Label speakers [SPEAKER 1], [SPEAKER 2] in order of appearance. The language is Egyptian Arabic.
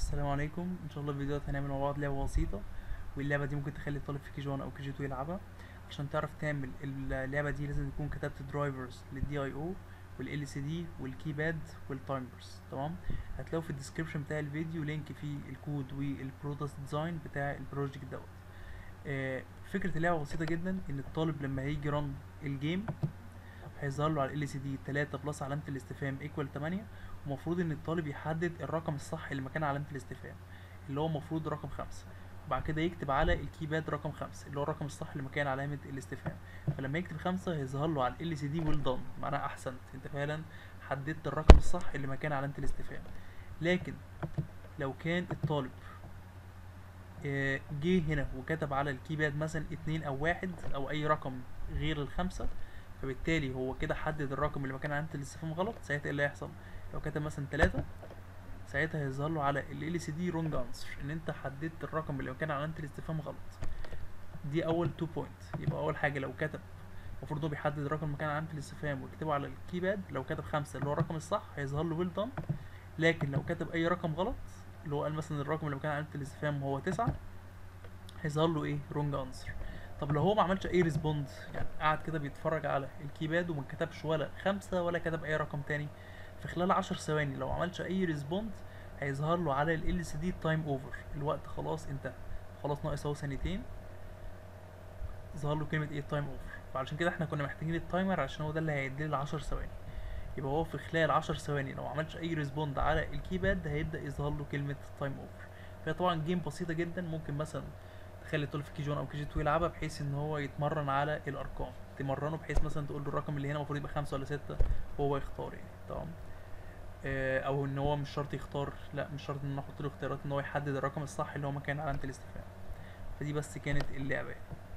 [SPEAKER 1] السلام عليكم ان شاء الله الفيديو ده هنعمل مع بعض لعبه بسيطه واللعبه دي ممكن تخلي الطالب في كي جي 1 او كي جي 2 يلعبها عشان تعرف تعمل اللعبه دي لازم تكون كتبت درايفرز للدي اي او والال سي دي والكيباد والتايمرز تمام هتلاقوا في الديسكربشن بتاع الفيديو لينك فيه الكود والبرودكت ديزاين بتاع البروجكت دوت آه، فكره اللعبه بسيطه جدا ان الطالب لما هيجي رن الجيم هيظهر له على ال سي دي 3 بلس علامه الاستفهام ايكوال 8 ومفروض ان الطالب يحدد الرقم الصح اللي مكان علامه الاستفهام اللي هو المفروض رقم خمسة وبعد كده يكتب على الكيباد رقم خمسة اللي هو الرقم الصح اللي مكان علامة الاستفهام فلما يكتب خمسة هيظهر له على ال سي دي ويل دون معناها احسنت انت فعلا حددت الرقم الصح اللي مكان علامة الاستفهام لكن لو كان الطالب آه، جه هنا وكتب على الكيباد مثلا اتنين او واحد او اي رقم غير الخمسة فبالتالي هو كده حدد الرقم اللي مكان علامة الاستفهام غلط ساعتها ايه اللي هيحصل لو كتب مثلا تلاتة ساعتها هيظهر له على ال سي دي رونج انسر ان انت حددت الرقم اللي كان علامه الاستفهام غلط دي اول تو بوينت يبقى اول حاجه لو كتب المفروض هو بيحدد الرقم اللي كان علامه الاستفهام ويكتبه على الكيباد لو كتب خمسة اللي هو الرقم الصح هيظهر له ويل دون لكن لو كتب اي رقم غلط اللي هو قال مثلا الرقم اللي كان علامه الاستفهام هو تسعة هيظهر له ايه رونج انسر طب لو هو ما عملش اي ريسبوند يعني قعد كده بيتفرج على الكيباد وما كتبش ولا خمسة ولا كتب اي رقم تاني في خلال عشر ثواني لو عملش اي ريسبوند هيظهر له على ال سي دي تايم اوفر الوقت خلاص انتهى خلاص ناقص اهو ثانيتين ظهر له كلمه ايه تايم اوفر فعشان كده احنا كنا محتاجين التايمر عشان هو ده اللي هيعد لي 10 ثواني يبقى هو في خلال 10 ثواني لو عملش اي ريسبوند على الكيباد هيبدا يظهر له كلمه تايم اوفر فهي طبعا جيم بسيطه جدا ممكن مثلا تخلي الطالب في كي جي 1 او كي جي 2 يلعبها بحيث ان هو يتمرن على الارقام تمرنه بحيث مثلا تقول له الرقم اللي هنا المفروض يبقى خمسة ولا ستة وهو يختار يعني تمام آه، او ان هو مش شرط يختار لا مش شرط ان انا احط له اختيارات ان هو يحدد الرقم الصح اللي هو مكان علامه الاستفهام فدي بس كانت اللعبه يعني.